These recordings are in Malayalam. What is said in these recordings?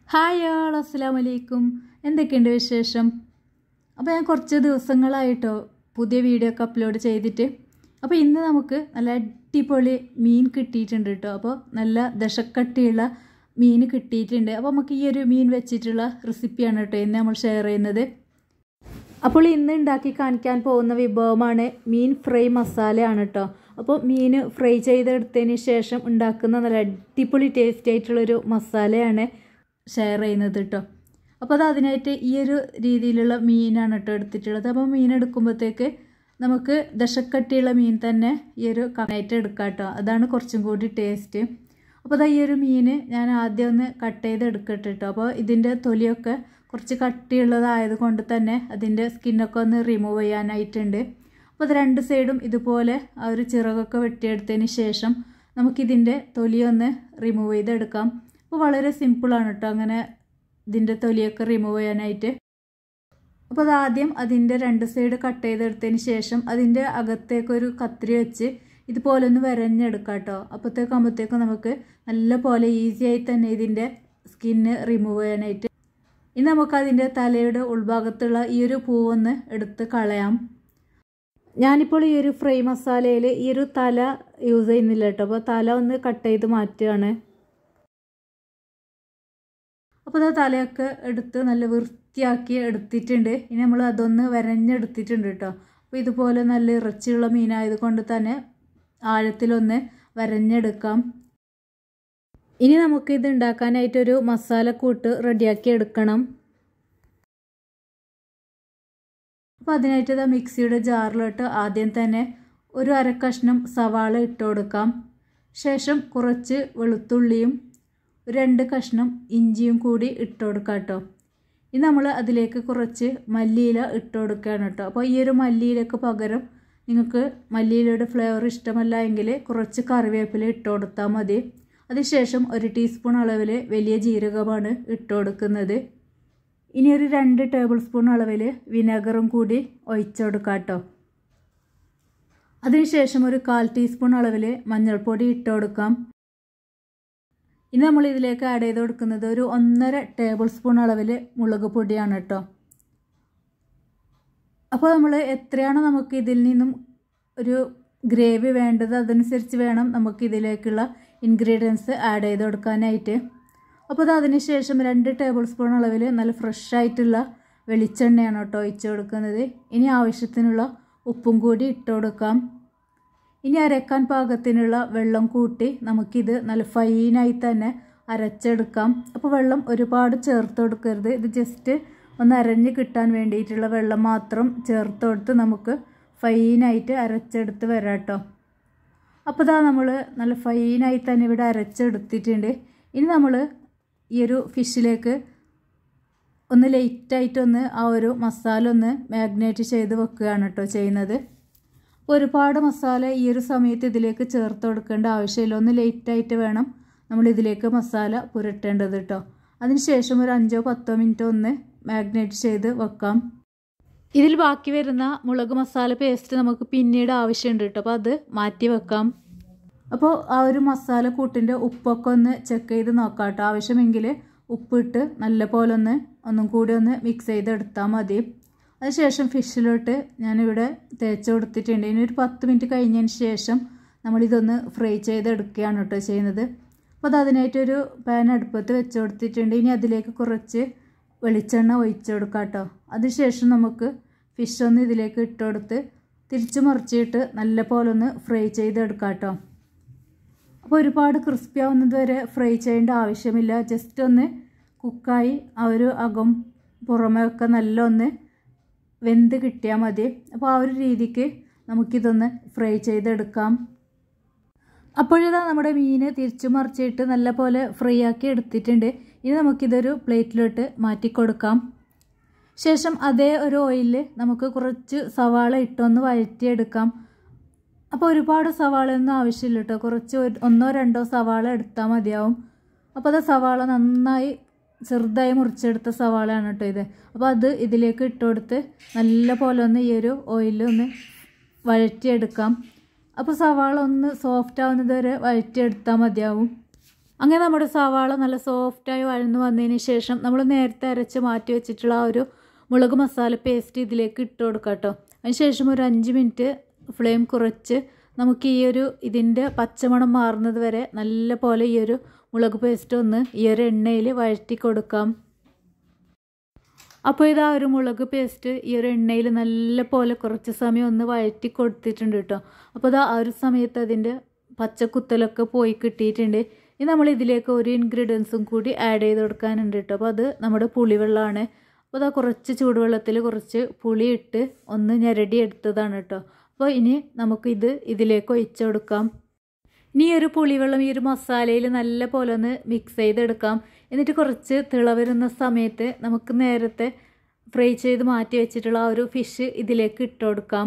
ഹായ് ആൾ അസ്സാം വലൈക്കും എന്തൊക്കെയുണ്ട് വിശേഷം അപ്പോൾ ഞാൻ കുറച്ച് ദിവസങ്ങളായിട്ടോ പുതിയ വീഡിയോ ഒക്കെ അപ്ലോഡ് ചെയ്തിട്ട് അപ്പോൾ ഇന്ന് നമുക്ക് നല്ല അടിപൊളി മീൻ കിട്ടിയിട്ടുണ്ട് കേട്ടോ അപ്പോൾ നല്ല ദശക്കട്ടിയുള്ള മീൻ കിട്ടിയിട്ടുണ്ട് അപ്പോൾ നമുക്ക് ഈ ഒരു മീൻ വെച്ചിട്ടുള്ള റെസിപ്പിയാണ് കേട്ടോ ഇന്ന് നമ്മൾ ഷെയർ ചെയ്യുന്നത് അപ്പോൾ ഇന്ന് ഉണ്ടാക്കി കാണിക്കാൻ പോകുന്ന വിഭവമാണ് മീൻ ഫ്രൈ മസാലയാണ് കേട്ടോ അപ്പോൾ മീൻ ഫ്രൈ ചെയ്തെടുത്തതിന് ശേഷം ഉണ്ടാക്കുന്ന നല്ല അടിപൊളി ടേസ്റ്റ് ആയിട്ടുള്ളൊരു മസാലയാണ് ഷെയർ ചെയ്യുന്നത് കേട്ടോ അപ്പോൾ അത് അതിനായിട്ട് ഈ ഒരു രീതിയിലുള്ള മീനാണ് കേട്ടോ എടുത്തിട്ടുള്ളത് അപ്പോൾ മീൻ എടുക്കുമ്പോഴത്തേക്ക് നമുക്ക് ദശക്കട്ടിയുള്ള മീൻ തന്നെ ഈ ഒരു കണായിട്ട് എടുക്കാം കേട്ടോ അതാണ് കുറച്ചും കൂടി ടേസ്റ്റ് അപ്പോൾ അതാ ഈ ഒരു മീൻ ഞാൻ ആദ്യം ഒന്ന് കട്ട് ചെയ്ത് എടുക്കട്ടെ കേട്ടോ അപ്പോൾ ഇതിൻ്റെ തൊലിയൊക്കെ കുറച്ച് കട്ടിയുള്ളതായത് കൊണ്ട് തന്നെ അതിൻ്റെ സ്കിന്നൊക്കെ ഒന്ന് റിമൂവ് ചെയ്യാനായിട്ടുണ്ട് അപ്പോൾ അത് രണ്ട് സൈഡും ഇതുപോലെ ആ ഒരു ചിറകൊക്കെ വെട്ടിയെടുത്തതിന് ശേഷം നമുക്കിതിൻ്റെ തൊലി ഒന്ന് റിമൂവ് ചെയ്തെടുക്കാം അപ്പോൾ വളരെ സിമ്പിളാണ് കേട്ടോ അങ്ങനെ ഇതിൻ്റെ തൊലിയൊക്കെ റിമൂവ് ചെയ്യാനായിട്ട് അപ്പോൾ അതാദ്യം അതിൻ്റെ രണ്ട് സൈഡ് കട്ട് ചെയ്തെടുത്തതിന് ശേഷം അതിൻ്റെ അകത്തേക്കൊരു കത്രി വെച്ച് ഇതുപോലെ ഒന്ന് വരഞ്ഞെടുക്കാം കേട്ടോ അപ്പോഴത്തേക്കും ആകുമ്പോഴത്തേക്കും നമുക്ക് നല്ല പോലെ ഈസി ആയി തന്നെ ഇതിൻ്റെ സ്കിന്ന് റിമൂവ് ചെയ്യാനായിട്ട് ഇനി നമുക്ക് അതിൻ്റെ തലയുടെ ഉൾഭാഗത്തുള്ള ഈ ഒരു പൂവൊന്ന് എടുത്ത് കളയാം ഞാനിപ്പോൾ ഈ ഒരു ഫ്രൈ മസാലയിൽ ഈ ഒരു തല യൂസ് ചെയ്യുന്നില്ല കേട്ടോ അപ്പോൾ തല ഒന്ന് കട്ട് ചെയ്ത് മാറ്റുകയാണ് അപ്പോൾ അത് തലയൊക്കെ എടുത്ത് നല്ല വൃത്തിയാക്കി എടുത്തിട്ടുണ്ട് ഇനി നമ്മൾ അതൊന്ന് വരഞ്ഞെടുത്തിട്ടുണ്ട് കേട്ടോ അപ്പോൾ ഇതുപോലെ നല്ല ഇറച്ചിയുള്ള മീനായത് കൊണ്ട് തന്നെ ആഴത്തിലൊന്ന് വരഞ്ഞെടുക്കാം ഇനി നമുക്ക് ഇത് ഉണ്ടാക്കാനായിട്ടൊരു മസാലക്കൂട്ട് റെഡിയാക്കി എടുക്കണം അപ്പോൾ അതിനായിട്ട് ഇതാ മിക്സിയുടെ ജാറിലോട്ട് ആദ്യം തന്നെ ഒരു അര കഷ്ണം സവാള ഇട്ട് കൊടുക്കാം ശേഷം കുറച്ച് വെളുത്തുള്ളിയും രണ്ട് കഷ്ണം ഇഞ്ചിയും കൂടി ഇട്ട് കൊടുക്കാം കേട്ടോ ഇനി നമ്മൾ അതിലേക്ക് കുറച്ച് മല്ലിയില ഇട്ട് കൊടുക്കുകയാണ് കേട്ടോ അപ്പോൾ ഈ ഒരു മല്ലിയിലക്ക് പകരം നിങ്ങൾക്ക് മല്ലിയിലയുടെ ഫ്ലേവർ ഇഷ്ടമല്ല എങ്കിൽ കുറച്ച് കറിവേപ്പില ഇട്ട് കൊടുത്താൽ മതി അതിനുശേഷം ഒരു ടീസ്പൂൺ അളവിൽ വലിയ ജീരകമാണ് ഇട്ട് കൊടുക്കുന്നത് ഇനി ഒരു രണ്ട് ടേബിൾ സ്പൂൺ അളവിൽ വിനെഗറും കൂടി ഒഴിച്ചു കൊടുക്കാം കേട്ടോ അതിനുശേഷം ഒരു കാൽ ടീസ്പൂൺ അളവിൽ മഞ്ഞൾപ്പൊടി ഇട്ട് കൊടുക്കാം ഇനി നമ്മൾ ഇതിലേക്ക് ആഡ് ചെയ്ത് കൊടുക്കുന്നത് ഒരു ഒന്നര ടേബിൾ സ്പൂൺ അളവിൽ മുളക് പൊടിയാണ് കേട്ടോ അപ്പോൾ നമ്മൾ എത്രയാണോ നമുക്ക് ഇതിൽ നിന്നും ഒരു ഗ്രേവി വേണ്ടത് അതനുസരിച്ച് വേണം നമുക്ക് ഇതിലേക്കുള്ള ഇൻഗ്രീഡിയൻസ് ആഡ് ചെയ്ത് കൊടുക്കാനായിട്ട് അപ്പോൾ അത് അതിന് ശേഷം രണ്ട് ടേബിൾ സ്പൂൺ അളവിൽ നല്ല ഫ്രഷ് ആയിട്ടുള്ള വെളിച്ചെണ്ണയാണ് കേട്ടോ ഒഴിച്ച് കൊടുക്കുന്നത് ഇനി ആവശ്യത്തിനുള്ള ഉപ്പും കൂടി ഇട്ട് കൊടുക്കാം ഇനി അരക്കാൻ പാകത്തിനുള്ള വെള്ളം കൂട്ടി നമുക്കിത് നല്ല ഫൈനായി തന്നെ അരച്ചെടുക്കാം അപ്പോൾ വെള്ളം ഒരുപാട് ചേർത്ത് കൊടുക്കരുത് ഇത് ജസ്റ്റ് ഒന്ന് അരഞ്ഞ് കിട്ടാൻ വേണ്ടിയിട്ടുള്ള വെള്ളം മാത്രം ചേർത്ത് കൊടുത്ത് നമുക്ക് ഫൈനായിട്ട് അരച്ചെടുത്ത് വരാം കേട്ടോ അപ്പോൾ ഇതാ നമ്മൾ നല്ല ഫൈനായി തന്നെ ഇവിടെ അരച്ചെടുത്തിട്ടുണ്ട് ഇനി നമ്മൾ ഈ ഒരു ഫിഷിലേക്ക് ഒന്ന് ലേറ്റായിട്ടൊന്ന് ആ ഒരു മസാല ഒന്ന് മാഗ്നേറ്റ് ചെയ്ത് വെക്കുകയാണ് കേട്ടോ ചെയ്യുന്നത് ഒരുപാട് മസാല ഈ ഒരു സമയത്ത് ഇതിലേക്ക് ചേർത്ത് കൊടുക്കേണ്ട ആവശ്യമില്ല ഒന്ന് ലേറ്റായിട്ട് വേണം നമ്മൾ ഇതിലേക്ക് മസാല പുരട്ടേണ്ടത് കേട്ടോ അതിനുശേഷം ഒരു അഞ്ചോ പത്തോ മിനിറ്റോ ഒന്ന് മാഗ്നേറ്റ് ചെയ്ത് വെക്കാം ഇതിൽ ബാക്കി വരുന്ന മുളക് മസാല പേസ്റ്റ് നമുക്ക് പിന്നീട് ആവശ്യമുണ്ട് കേട്ടോ അപ്പോൾ അത് മാറ്റി വെക്കാം അപ്പോൾ ആ ഒരു മസാല കൂട്ടിൻ്റെ ഉപ്പൊക്കെ ഒന്ന് ചെക്ക് ചെയ്ത് നോക്കാം കേട്ടോ ആവശ്യമെങ്കിൽ ഉപ്പിട്ട് നല്ല പോലെ ഒന്ന് ഒന്നും കൂടി ഒന്ന് മിക്സ് ചെയ്തെടുത്താൽ മതി അതിനുശേഷം ഫിഷിലോട്ട് ഞാനിവിടെ തേച്ച് കൊടുത്തിട്ടുണ്ട് ഇനി ഒരു പത്ത് മിനിറ്റ് കഴിഞ്ഞതിന് ശേഷം നമ്മളിതൊന്ന് ഫ്രൈ ചെയ്തെടുക്കുകയാണ് കേട്ടോ ചെയ്യുന്നത് അപ്പോൾ അത് അതിനായിട്ടൊരു പാൻ അടുപ്പത്ത് വെച്ച് കൊടുത്തിട്ടുണ്ട് ഇനി അതിലേക്ക് കുറച്ച് വെളിച്ചെണ്ണ ഒഴിച്ച് കൊടുക്കാം കേട്ടോ അതിനുശേഷം നമുക്ക് ഫിഷ് ഒന്ന് ഇതിലേക്ക് ഇട്ട് കൊടുത്ത് തിരിച്ചു മറിച്ചിട്ട് നല്ല പോലെ ഒന്ന് ഫ്രൈ ചെയ്തെടുക്കാം കേട്ടോ അപ്പോൾ ഒരുപാട് ക്രിസ്പി ആവുന്നത് വരെ ഫ്രൈ ചെയ്യേണ്ട ആവശ്യമില്ല ജസ്റ്റ് ഒന്ന് കുക്കായി ആ ഒരു അകം പുറമേ ഒക്കെ നല്ല ഒന്ന് വെന്ത് കിട്ടിയാൽ മതി അപ്പോൾ ആ ഒരു രീതിക്ക് നമുക്കിതൊന്ന് ഫ്രൈ ചെയ്തെടുക്കാം അപ്പോഴിതാ നമ്മുടെ മീൻ തിരിച്ചു മറിച്ചിട്ട് നല്ല പോലെ ഫ്രൈ ആക്കി എടുത്തിട്ടുണ്ട് ഇനി നമുക്കിതൊരു പ്ലേറ്റിലോട്ട് മാറ്റി കൊടുക്കാം ശേഷം അതേ ഒരു ഓയിലിൽ നമുക്ക് കുറച്ച് സവാള ഇട്ടൊന്ന് വഴറ്റിയെടുക്കാം അപ്പോൾ ഒരുപാട് സവാളയൊന്നും ആവശ്യമില്ല കേട്ടോ കുറച്ച് ഒന്നോ രണ്ടോ സവാള എടുത്താൽ മതിയാവും അപ്പോൾ അത് സവാള നന്നായി ചെറുതായി മുറിച്ചെടുത്ത സവാളയാണ് കേട്ടോ ഇത് അപ്പോൾ അത് ഇതിലേക്ക് ഇട്ട് കൊടുത്ത് നല്ല പോലെ ഒന്ന് ഈ ഒരു ഓയിലിൽ ഒന്ന് വഴറ്റിയെടുക്കാം അപ്പോൾ സവാള ഒന്ന് സോഫ്റ്റ് ആവുന്നത് വരെ വഴറ്റിയെടുത്താൽ മതിയാവും അങ്ങനെ നമ്മുടെ സവാള നല്ല സോഫ്റ്റായി വഴന്ന് വന്നതിന് ശേഷം നമ്മൾ നേരത്തെ അരച്ച് മാറ്റി വെച്ചിട്ടുള്ള ആ ഒരു മുളക് മസാല പേസ്റ്റ് ഇതിലേക്ക് ഇട്ട് കൊടുക്കാം കേട്ടോ അതിനുശേഷം ഒരു അഞ്ച് മിനിറ്റ് ഫ്ലെയിം കുറച്ച് നമുക്ക് ഈ ഒരു ഇതിൻ്റെ പച്ചമണം മാറുന്നത് വരെ നല്ല പോലെ ഈ ഒരു മുളക് പേസ്റ്റ് ഒന്ന് ഈ ഒരു എണ്ണയിൽ വഴറ്റി കൊടുക്കാം അപ്പോൾ ഇതാ ഒരു മുളക് പേസ്റ്റ് ഈ ഒരു എണ്ണയിൽ നല്ല പോലെ കുറച്ച് സമയം ഒന്ന് വഴറ്റി കൊടുത്തിട്ടുണ്ട് കേട്ടോ അപ്പോൾ ഇതാ ആ ഒരു സമയത്ത് അതിൻ്റെ പച്ചക്കുത്തലൊക്കെ പോയി കിട്ടിയിട്ടുണ്ട് ഇനി നമ്മൾ ഇതിലേക്ക് ഒരു ഇൻഗ്രീഡിയൻസും കൂടി ആഡ് ചെയ്ത് കൊടുക്കാനുണ്ട് കേട്ടോ അപ്പോൾ അത് നമ്മുടെ പുളിവെള്ളമാണ് അപ്പോൾ അതാ കുറച്ച് ചൂടുവെള്ളത്തിൽ കുറച്ച് പുളി ഇട്ട് ഒന്ന് ഞെരടി എടുത്തതാണ് കേട്ടോ അപ്പോൾ ഇനി നമുക്കിത് ഇതിലേക്ക് ഒഴിച്ചു കൊടുക്കാം ഇനി ഈ ഒരു പുളിവെള്ളം ഈ ഒരു മസാലയിൽ നല്ല പോലെ ഒന്ന് മിക്സ് ചെയ്തെടുക്കാം എന്നിട്ട് കുറച്ച് തിള വരുന്ന സമയത്ത് നമുക്ക് നേരത്തെ ഫ്രൈ ചെയ്ത് മാറ്റി വെച്ചിട്ടുള്ള ആ ഒരു ഫിഷ് ഇതിലേക്ക് ഇട്ട് കൊടുക്കാം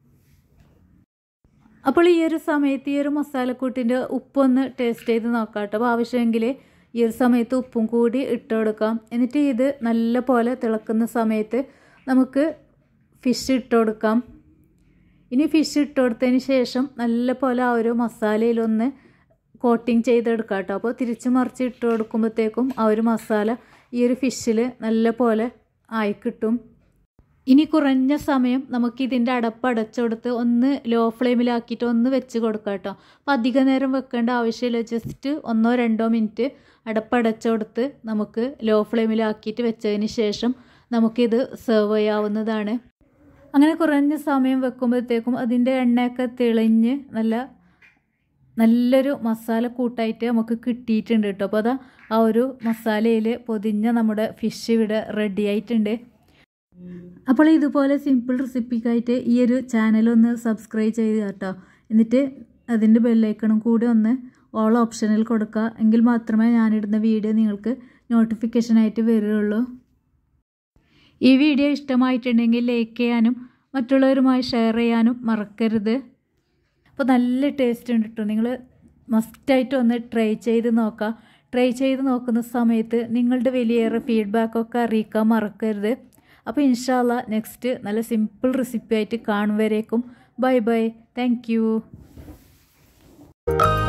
അപ്പോൾ ഈ ഒരു സമയത്ത് ഈ ഒരു മസാലക്കൂട്ടിൻ്റെ ഉപ്പൊന്ന് ടേസ്റ്റ് ചെയ്ത് നോക്കാം കേട്ടോ അപ്പോൾ ആവശ്യമെങ്കിൽ ഈ ഒരു സമയത്ത് ഉപ്പും കൂടി ഇട്ട് കൊടുക്കാം എന്നിട്ട് ഇത് നല്ല പോലെ തിളക്കുന്ന സമയത്ത് നമുക്ക് ഫിഷ് ഇട്ട് കൊടുക്കാം ഇനി ഫിഷ് ഇട്ട് കൊടുത്തതിന് ശേഷം നല്ല പോലെ ആ ഒരു മസാലയിലൊന്ന് കോട്ടിങ് ചെയ്തെടുക്കാം കേട്ടോ അപ്പോൾ തിരിച്ച് മറിച്ച് ഇട്ട് കൊടുക്കുമ്പോഴത്തേക്കും ആ ഒരു മസാല ഈ ഒരു ഫിഷിൽ നല്ല പോലെ ആയി കിട്ടും ഇനി കുറഞ്ഞ സമയം നമുക്ക് ഇതിൻ്റെ അടപ്പ് അടച്ചുകൊടുത്ത് ഒന്ന് ലോ ഫ്ലെയിമിലാക്കിയിട്ട് ഒന്ന് വെച്ച് കൊടുക്കാം കേട്ടോ അപ്പോൾ അധിക നേരം വെക്കേണ്ട ആവശ്യമില്ല ജസ്റ്റ് ഒന്നോ രണ്ടോ മിനിറ്റ് അടപ്പടച്ചു കൊടുത്ത് നമുക്ക് ലോ ഫ്ലെയിമിലാക്കിയിട്ട് വെച്ചതിന് ശേഷം നമുക്കിത് സെർവ് ചെയ്യാവുന്നതാണ് അങ്ങനെ കുറഞ്ഞ സമയം വെക്കുമ്പോഴത്തേക്കും അതിൻ്റെ എണ്ണയൊക്കെ തെളിഞ്ഞ് നല്ല നല്ലൊരു മസാല കൂട്ടായിട്ട് നമുക്ക് കിട്ടിയിട്ടുണ്ട് കേട്ടോ അപ്പോൾ അതാ ആ ഒരു മസാലയിൽ പൊതിഞ്ഞ നമ്മുടെ ഫിഷ് ഇവിടെ റെഡി ആയിട്ടുണ്ട് അപ്പോൾ ഇതുപോലെ സിമ്പിൾ റെസിപ്പിക്കായിട്ട് ഈ ഒരു ചാനലൊന്ന് സബ്സ്ക്രൈബ് ചെയ്ത് കേട്ടോ എന്നിട്ട് അതിൻ്റെ ബെല്ലൈക്കണും കൂടി ഒന്ന് ഓൾ ഓപ്ഷനിൽ കൊടുക്കുക എങ്കിൽ മാത്രമേ ഞാനിടുന്ന വീഡിയോ നിങ്ങൾക്ക് നോട്ടിഫിക്കേഷനായിട്ട് വരികയുള്ളൂ ഈ വീഡിയോ ഇഷ്ടമായിട്ടുണ്ടെങ്കിൽ ലൈക്ക് ചെയ്യാനും മറ്റുള്ളവരുമായി ഷെയർ ചെയ്യാനും മറക്കരുത് അപ്പോൾ നല്ല ടേസ്റ്റ് ഉണ്ട് കേട്ടോ നിങ്ങൾ മസ്റ്റായിട്ട് ഒന്ന് ട്രൈ ചെയ്ത് നോക്കുക ട്രൈ ചെയ്ത് നോക്കുന്ന സമയത്ത് നിങ്ങളുടെ വലിയേറെ ഫീഡ്ബാക്കൊക്കെ അറിയിക്കാൻ മറക്കരുത് അപ്പോൾ ഇൻഷാല്ല നെക്സ്റ്റ് നല്ല സിമ്പിൾ റെസിപ്പി ആയിട്ട് കാണും വരേക്കും ബൈ ബൈ താങ്ക്